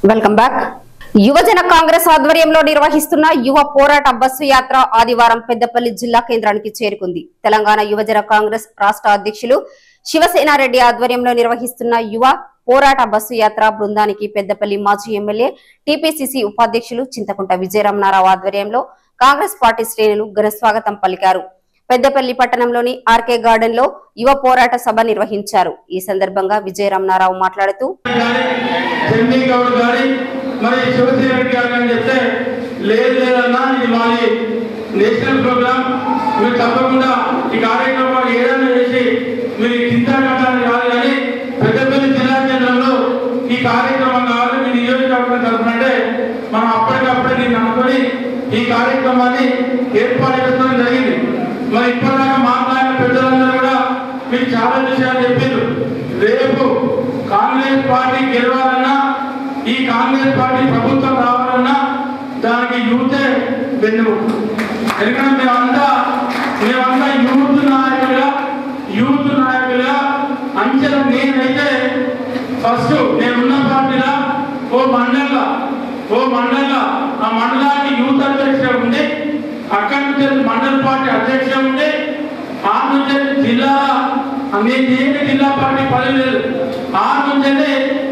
Welcome back యువజన కాంగ్రెస్ ఆధ్వర్యంలో నిర్వహిస్తున్న యువ పోరాట బస్సు యాత్ర ఆదివారం పెద్దపల్లి జిల్లా కేంద్రానికి చేరుకుంది తెలంగాణ యువజన కాంగ్రెస్ రాష్ట్ర అధ్యక్షులు శివసేనారెడ్డి ఆధ్వర్యంలో నిర్వహిస్తున్న యువ పోరాట బస్సు యాత్ర బృందానికి పెద్దపల్లి మాజీ ఎమ్మెల్యే టీపీసీసీ ఉపాధ్యక్షులు చింతకుంట విజయరమణారావు ఆధ్వర్యంలో కాంగ్రెస్ పార్టీ శ్రేణులు ఘన స్వాగతం పలికారు పెద్దపల్లి పట్టణంలోని ఆర్కే గార్డెన్ లో యువ పోరాట సభ నిర్వహించారు ఈ సందర్భంగా విజయరమణారావు మాట్లాడుతూ కానీ చండీ గౌడ్ కానీ మరి శివసేన రెడ్డి గారు కానీ చెప్తే లేదు లేదన్నా ఇది మాది నేషనల్ ప్రోగ్రామ్ మీరు తప్పకుండా ఈ కార్యక్రమాలు ఏదైనా చేసి మీరు చింత కట్టాలని కాదు కానీ పెద్దపల్లి జిల్లా కేంద్రంలో ఈ కార్యక్రమం కావాలి మీ నియోజకవర్గం తరఫునంటే మనం అప్పటికప్పుడే నేను అనుకొని ఈ కార్యక్రమాన్ని ఏర్పాటు చేసుకోవడం జరిగింది మరి ఇప్పటిదాకా మాట్లాడిన పెద్దలందరూ కూడా మీకు చాలా విషయాలు చెప్పారు రేపు కాంగ్రెస్ పార్టీ గెలవాలన్నా ఈ కాంగ్రెస్ పార్టీ ప్రభుత్వం రావాలన్నా దానికి యూతే వెన్నుముక ఎందుకంటే మేమంతా మేమంతా యూత్ నాయకులుగా యూత్ నాయకులుగా అంచెలు నేనైతే ఫస్ట్ నేనున్న పార్టీలా ఓ మండల ఓ మండల ఆ మండలానికి యూత్ అధ్యక్షుడు ఉండి అక్కడి నుంచి మండల పార్టీ అధ్యక్షుడు ఉండి ఆ నుంచి జిల్లా నేను చేయని జిల్లా పార్టీ పదవి లేదు ఆ నుంచి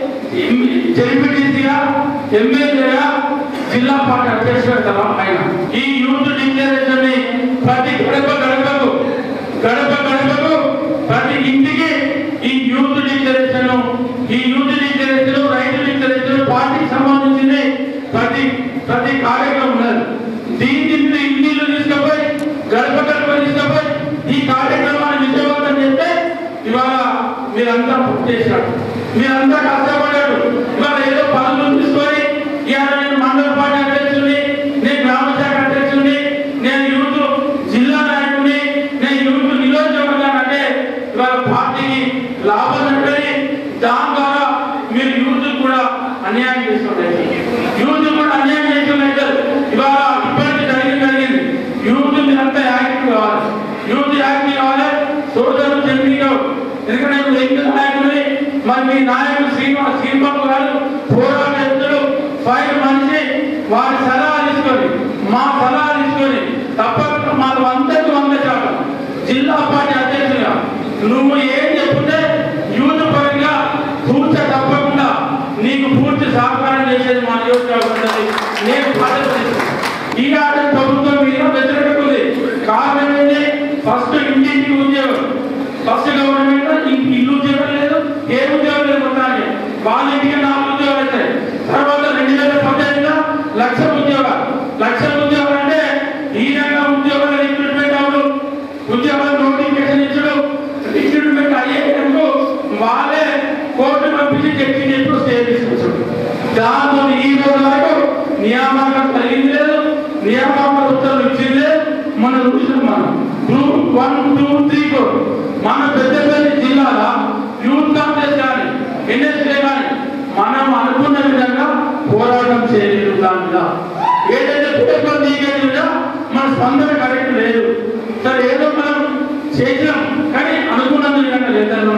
జెడ్పీటీసీగా ఎమ్మెల్యేగా జిల్లా పార్టీ అధ్యక్షుడు కదా ఆయన ఈ యూత్ డిక్లరేషన్ ని ప్రతి గడప గడపకు గడప గడపకు ప్రతి ఇంటికి ఈ యూత్ డిక్లరేషన్ ఈ యూత్ డిక్లరేషన్ రైతు డిక్లరేషన్ పార్టీకి సంబంధించింది ప్రతి ప్రతి కార్యక్రమం ఉన్నది దీన్ని మీరు ఇంటిలో తీసుకుపోయి గడప గడప తీసుకుపోయి ఈ కార్యక్రమాన్ని విజయవంతం చేస్తే ఇవాళ మీరంతా పూర్తి చేశారు మీరంతా కష్టపడారు ఇవాళ ఏదో పనులు తీసుకొని ఇవాళ నేను మండల పార్టీ అధ్యక్షుడిని నేను గ్రామ శాఖ అధ్యక్షుడిని నేను యూత్ జిల్లా నాయకుడిని నేను యూత్ నియోజకవర్గాన్ని అంటే ఇవాళ పార్టీకి లాభం అంటే దాని ద్వారా మీరు యూత్ కూడా అన్యాయం చేస్తున్నారు యూత్ కూడా అన్యాయం చేస్తున్నారు ఇవాళ ఇప్పటికీ జరిగింది జరిగింది యూత్ మీరంతా యాక్టివ్ కావాలి యూత్ యాక్టివ్ కావాలి సోదరులు చంద్రిగా ఎందుకంటే ఇప్పుడు ఎన్నికల నాయకుడిని మరి మీ నాయకుడు శ్రీనివాస్ శ్రీబాబు గారు పోరాట వ్యక్తులు ఫైవ్ మనిషి వారి సలహా తీసుకొని మా సలహా తీసుకొని తప్పకుండా మాకు అందరికీ వంద శాతం జిల్లా పార్టీ అధ్యక్షులుగా నువ్వు ఏం చెప్తే యూత్ పరంగా కూర్చ తప్పకుండా నీకు పూర్తి సహకారం చేసేది మా నియోజకవర్గం నేను బాధ్యత తీసుకుంటాను. ఈనాడు ప్రభుత్వం మీద వ్యతిరేకత ఉంది కారణం ఏంటి ఫస్ట్ ఇంటింటికి ఉద్యోగం ఫస్ట్ గవర్నమెంట్ ఇంటి ఇల్లు ఉద్యోగం లేదు ఏ ఉద్యోగం లేదు మొత్తానికి వాళ్ళ ఇంటికి నాలుగు ఉద్యోగాలు వచ్చాయి తర్వాత రెండు వేల పద్దెనిమిదిలో లక్ష ఉద్యోగాలు లక్ష ఉద్యోగాలు అంటే ఈ రంగం ఉద్యోగాలు రిక్రూట్మెంట్ అవ్వడు ఉద్యోగాలు నోటిఫికేషన్ ఇచ్చడు రిక్రూట్మెంట్ అయ్యేందుకు వాళ్ళే కోర్టు పంపించి చెప్పి చెప్పి స్టే తీసుకొచ్చాడు దాంతో ఈ రోజు వరకు నియామకం కలిగింది లేదు నియామక ఉత్తర్వులు ఇచ్చింది లేదు మనం చూసిన మనం group one two three four మన పెద్దపల్లి జిల్లాల యూత్ కాంగ్రెస్ కానీ ఎన్ఎస్ఏ కానీ మనం అనుకున్న విధంగా పోరాటం చేయలేదు దాని మీద ఏదైతే పేపర్ లీకేజ్ ఉందో మన స్పందన కరెక్ట్ లేదు సరే ఏదో మనం చేసినాం కానీ అనుకున్న విధంగా లేదన్నా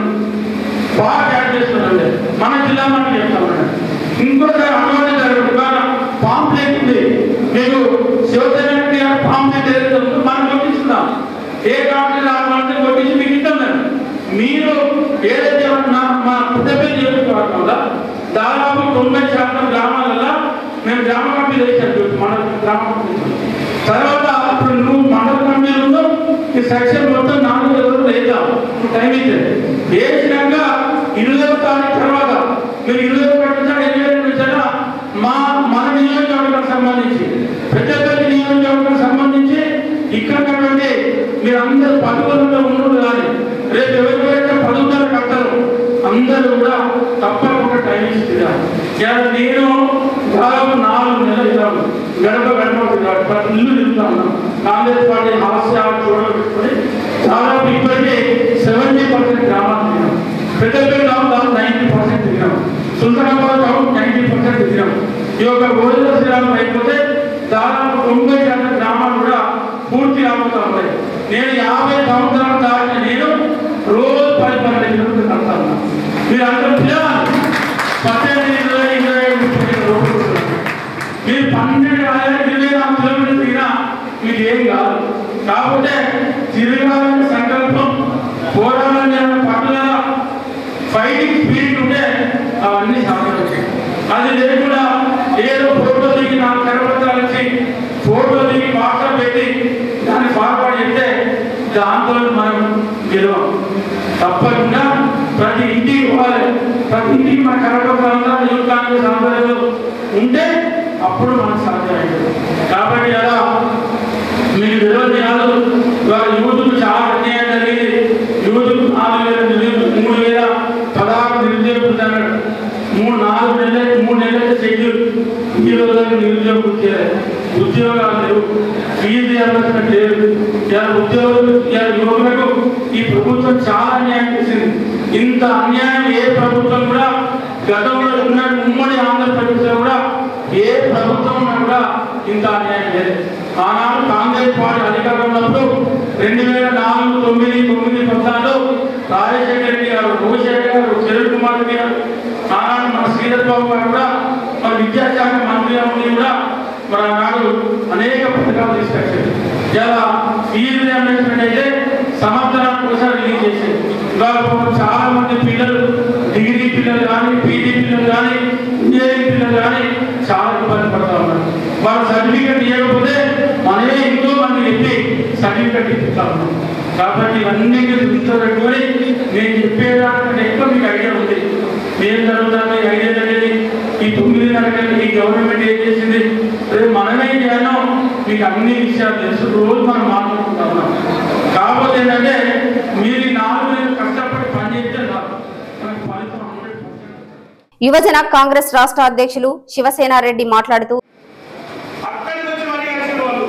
బాగా యాడ్ చేస్తున్నాండి మన జిల్లా మనం చెప్తామండి ఇంకోసారి అనుమానం జరగదు ఇవాళ పాంప్లెట్ ఉంది మీకు శివసేన రెడ్డి గారు పాంప్లెట్ ఏదైతే ఉందో మనం కొట్టిస్తున్నాం ఏ కాంగ్రెస్ ఆ కాంగ్రెస్ కొట్టించి మీకు ఇస్తాం నేను మీరు ఏదైతే నా మా పుట్టపల్లి నియోజకవర్గంలో దాదాపు తొంభై శాతం గ్రామాలలో మేము గ్రామ కమిటీ వేసాం మన గ్రామ కమిటీ తర్వాత ఇప్పుడు నువ్వు మండల కమిటీలో ఈ సెక్షన్ మొత్తం నాలుగు రోజులు లేదా టైం ఇచ్చే వేసినాక ఇరవై తారీఖు తర్వాత మీరు ఇరవై కట్టించాలి ఇరవై కట్టించాలా మా మన నియోజకవర్గానికి సంబంధించి పెద్దపల్లి నియోజకవర్గానికి సంబంధించి ఇక్కడ ఉన్నటువంటి మీరు అందరూ పదవులలో ఉండరు కానీ రేపు ఎవరికైతే పదవులు కట్టారు అందరూ కూడా తప్పకుండా టైం ఇస్తున్నారు ఇలా నేను దాదాపు నాలుగు నెలలు ఇద్దాము గడప గడప ప్రతి ఇల్లు తిరుగుతాను కాంగ్రెస్ పార్టీ హాస్యాలు చూడబెట్టుకొని దాదాపు ఇప్పటికే సెవెంటీ పర్సెంట్ గ్రామాలు తిరిగాం పెద్దపల్లి దాదాపు నైంటీ పర్సెంట్ తిరిగాం సుల్తానాబాద్ టౌన్ నైంటీ పర్సెంట్ తిరిగాం ఈ యొక్క గోవింద శ్రీరామ్ అయిపోతే దాదాపు తొంభై శాతం గ్రామాలు కూడా పూర్తి అవుతా ఉన్నాయి నేను యాభై సంవత్సరాలు దాటిన నేను రోజు పది పన్నెండు కిలోమీటర్లు కడతాను మీరు అందరూ పిల్లలు పద్దెనిమిది ఇరవై ఇరవై ఐదు ముప్పై అది లేకుండా ఏదో ఫోటో దిగి నా కరపత్రాలు ఇచ్చి ఫోటో దిగి వాట్సాప్ పెట్టి దాన్ని ఫార్వర్డ్ చేస్తే దాంతో మనం గెలవం తప్పకుండా ప్రతి ఇంటికి పోవాలి ప్రతి ఇంటికి మన కరపత్రాలు యూత్ కాంగ్రెస్ ఆంధ్రలో ఉంటే అప్పుడు మనకు సాధ్యమైంది కాబట్టి అలా మీకు తెలియదు కాదు ఇవాళ యూత్కు చాలా అన్యాయం జరిగింది యూత్కు నాలుగు వేల నిరుద్యోగ మూడు వేల పదహారు నిరుద్యోగులు అన్నాడు మూడు నాలుగు నెలలు మూడు నెలలు షెడ్యూల్ ఈ రోజులకు నిరుద్యోగం వచ్చేది ఉద్యోగాలు లేవు ఫీజు ఇవ్వాల్సిన లేవు ఇలా ఉద్యోగులు ఇలా యువకులకు ఈ ప్రభుత్వం చాలా అన్యాయం చేసింది ఇంత అన్యాయం ఏ ప్రభుత్వం కూడా గతంలో ఉన్న ఉమ్మడి ఆంధ్రప్రదేశ్లో కూడా ఏ ప్రభుత్వం ఉన్నా కూడా ఇంత అన్యాయం లేదు ఆనాడు కాంగ్రెస్ పార్టీ అధికారంలో ఉన్నప్పుడు రెండు వేల నాలుగు తొమ్మిది తొమ్మిది పద్నాలుగు రాజశేఖర రెడ్డి గారు భూశేఖర్ గారు కిరణ్ కుమార్ రెడ్డి గారు ఆనాడు మన శ్రీధర్ బాబు గారు కూడా మన విద్యాశాఖ మంత్రి ఉండి కూడా మరి ఆనాడు అనేక పథకాలు తీసుకొచ్చారు ఇలా ఫీజు రియంబర్స్మెంట్ అయితే సంవత్సరానికి ఒకసారి రిలీజ్ చేసేది ఇవాళ పాపం చాలా మంది పిల్లలు డిగ్రీ పిల్లలు కానీ పీజీ పిల్లలు కానీ ఇంజనీరింగ్ పిల్లలు కానీ చాలా ఇబ్బంది పడతా ఉన్నారు వాళ్ళు సర్టిఫికెట్ ఇవ్వకపోతే మనమే ఎంతో మంది చెప్పి సర్టిఫికెట్ ఇస్తా ఉన్నాం కాబట్టి ఇవన్నీ మీరు దృష్టిలో పెట్టుకొని నేను చెప్పేదానికంటే ఎక్కువ మీకు ఐడియా ఉంది ఏం జరుగుతుంది ఐడియా అనేది ఈ తొమ్మిది నెలలు ఈ గవర్నమెంట్ ఏం చేసింది రేపు మనమే చేయాలో మీకు అన్ని విషయాలు తెలుసు రోజు మనం మాట్లాడుకుంటా ఉన్నాం కాకపోతే ఏంటంటే మీరు ఈ నాలుగు నెలలు కష్టపడి పని చేస్తే రాదు మనకి ఫలితం హండ్రెడ్ యువజన కాంగ్రెస్ రాష్ట్ర అధ్యక్షులు శివసేనారెడ్డి మాట్లాడుతూ అక్కడి నుంచి మరీ వచ్చిన వాళ్ళు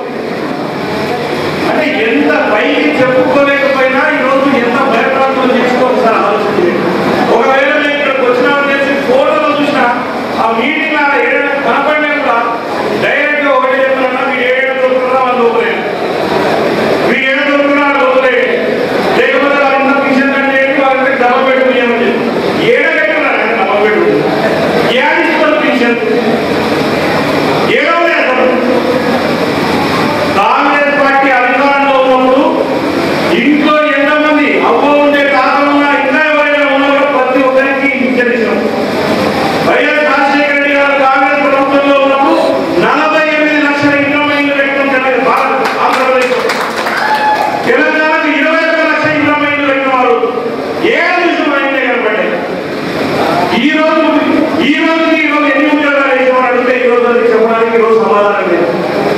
అంటే ఎంత పైకి చెప్పుకోలేకపోయినా ఈరోజు ఎంత భయప్రాంతులు చేసుకోవాలి సార్ ఆలోచన చేయండి. ఒకవేళ నేను ఇక్కడికి వచ్చిన చేసి ఫోటోలు చూసిన ఆ మీటింగ్ ఆడ ఏడు కనపడినా కూడా డైరెక్ట్ గా ఒకటి చెప్తున్నా మీరు ఏడు దొరుకుతున్నా వాళ్ళు లోపలే మీరు ఏడు దొరుకుతున్నా లోపలే లేకపోతే వాళ్ళు ఇంత మిషన్ అంటే వాళ్ళకి డబ్బు పెట్టుకుని ఏడ పెట్టుకున్నారు డబ్బు పెట్టుకుని ఏడు ఇస్తున్నారు మిషన్ ఏడో అసలు కాంగ్రెస్ పార్టీ అధికారంలో ఉన్నప్పుడు ఇంట్లో ఎంతమంది అవ్వ ఉండే తాత ఉన్నా ఇంకా ఎవరైనా ఉన్నారో ప్రతి ఒక్కరికి ఇచ్చేసాం వైఎస్ రాజశేఖర రెడ్డి గారు కాంగ్రెస్ ప్రభుత్వంలో ఉన్నప్పుడు నలభై ఎనిమిది లక్షల ఇంట్లో మైన్లు పెట్టడం జరిగింది భారత్ ఆంధ్రప్రదేశ్ తెలంగాణకు ఇరవై ఒక్క లక్షల ఇంట్లో మైన్లు పెట్టినారు ఏడు విషయం మైన్లే కనపడ్డాయి ఈ రోజు ఈ రోజు ఈ రోజు ఎన్ని ఉద్యోగాలు వేసామని అడిగితే ఈ రోజు అది చెప్పడానికి ఈ రోజు సమాధానం లేదు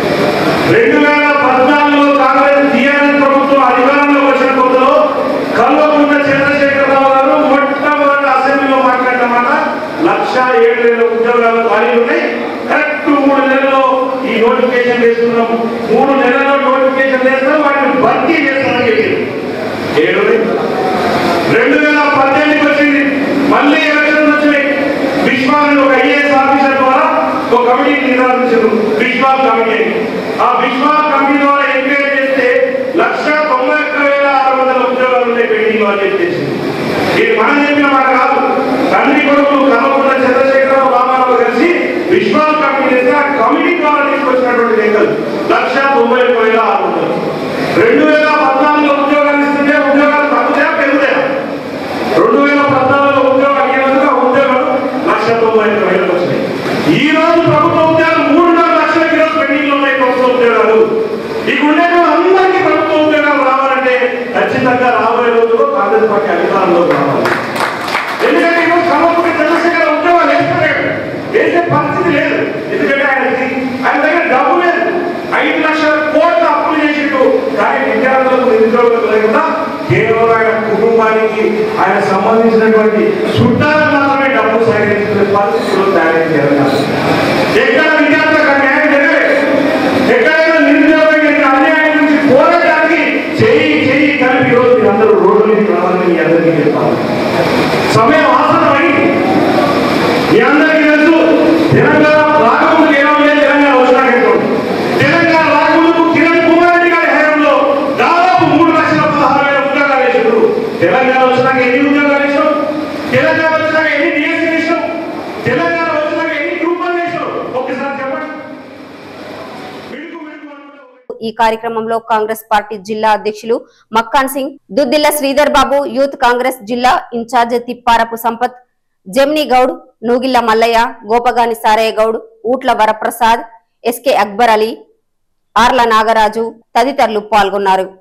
రెండు వేల పద్నాలుగులో కాంగ్రెస్ టీఆర్ఎస్ ప్రభుత్వం అధికారంలోకి వచ్చిన కొత్తలో కల్వకుంట్ల చంద్రశేఖరరావు గారు మొట్టమొదటి అసెంబ్లీలో మాట్లాడిన మాట లక్ష ఏడు వేల ఉద్యోగాలు ఖాళీ ఉన్నాయి కరెక్ట్ మూడు నెలల్లో ఈ నోటిఫికేషన్ వేస్తున్నాం మూడు నెలల్లో నోటిఫికేషన్ వేస్తాం వాటిని భర్తీ చేస్తామని చెప్పింది ఏడు రెండు వేల పద్దెనిమిదికి వచ్చింది మళ్ళీ ఎలక్షన్స్ వచ్చినాయి విశ్వాన్ని ఒక ఐఏఎస్ ఆఫీసర్ ద్వారా ఒక కమిటీ నిర్ధారించారు విశ్వాల్ కమిటీ అని. ఆ విశ్వాల్ కమిటీ ద్వారా ఎంక్వైరీ చేస్తే లక్ష తొంభై ఒక్క వేల ఆరు వందల ఉద్యోగాలు ఉన్నాయి పెండింగ్ అని చెప్పేసి ఇది మనం చెప్పిన మాట కాదు తండ్రి కొడుకులు కలవకుండా చంద్రశేఖరరావు రామారావు కలిసి విశ్వాల్ కమిటీ చేస్తే ఆ కమిటీ ద్వారా తీసుకొచ్చినటువంటి లెక్కలు లక్ష తొంభై ఒక్క వేల ఆరు వందలు రెండు వేల పద్నాలుగులో ఉద్యోగాలు ఇస్తుంటే ఉద్యోగాలు తగ్గుతాయా పెరుగుతాయా రెండు వేల పద్నాలుగులో ఉద్యోగాలు అయ్యేందుకు ఆ ఉద్యోగాలు లక్ష తొంభై ఐదు వేలకు వచ్చినాయి ఈ రోజు ప్రభుత్వ ఉద్యోగాలు మూడున్నర లక్షల ఈరోజు పెండింగ్ ఉన్నాయి ప్రభుత్వ ఉద్యోగాలు ఇక ఉండే అందరికీ ప్రభుత్వ ఉద్యోగాలు రావాలంటే ఖచ్చితంగా రాబోయే రోజుల్లో కాంగ్రెస్ పార్టీ అధికారంలోకి రావాలి ఎందుకంటే ఈరోజు సమర్పణ చంద్రశేఖర ఉద్యోగాలు వేస్తలేడు వేసే పరిస్థితి లేదు ఎందుకంటే ఆయనకి ఆయన దగ్గర డబ్బు లేదు ఐదు లక్షల కోట్ల అప్పులు చేసిండు కానీ విద్యార్థులకు నిరుద్యోగులకు లేకుండా కేవలం ఆయన కుటుంబానికి ఆయన సంబంధించినటువంటి చుట్టాలకు మాత్రమే డబ్బు సేకరించిన పరిస్థితులు తయారు చేయాలి ఎక్కడ విద్యార్థులకు అన్యాయం జరగలేదు ఎక్కడైనా నిరుద్యోగం యొక్క అన్యాయం నుంచి పోరాటానికి చేయి చేయి కలిపి ఈరోజు మీరందరూ రోడ్డు మీద రావాలని మీ అందరికీ చెప్తాను సమయం ఆసనమైంది మీ అందరికీ తెలుసు తెలంగాణ రాకముందుకు ఎలా ఉండేది తెలంగాణ వచ్చినాక తెలంగాణ రాకముందుకు కిరణ్ కుమార్ రెడ్డి గారి హయాంలో దాదాపు మూడు లక్షల పదహారు వేల ఉద్యోగాలు వేసారు తెలంగాణ వచ్చినాక ఎన్ని ఉద్యోగాలు వేసాం తెలంగాణ వచ్చినాక ఎన్ని డిఎస్సీ వేసాం తెలంగాణ వచ్చినాక ఎన్ని గ్రూప్ వన్ వేసాం ఒక్కసారి చెప్పండి మిడుకు మిడుకు అనుకుంటే ఈ కార్యక్రమంలో కాంగ్రెస్ పార్టీ జిల్లా అధ్యక్షులు మక్కాన్ సింగ్ దుద్దిల్ల శ్రీధర్ బాబు యూత్ కాంగ్రెస్ జిల్లా ఇన్ఛార్జ్ తిప్పారపు సంపత్ జమిని గౌడ్ నూగిళ్ల మల్లయ్య గోపగాని సారయ్య గౌడ్ ఊట్ల వరప్రసాద్ ఎస్కే అక్బర్ అలీ ఆర్ల నాగరాజు తదితరులు పాల్గొన్నారు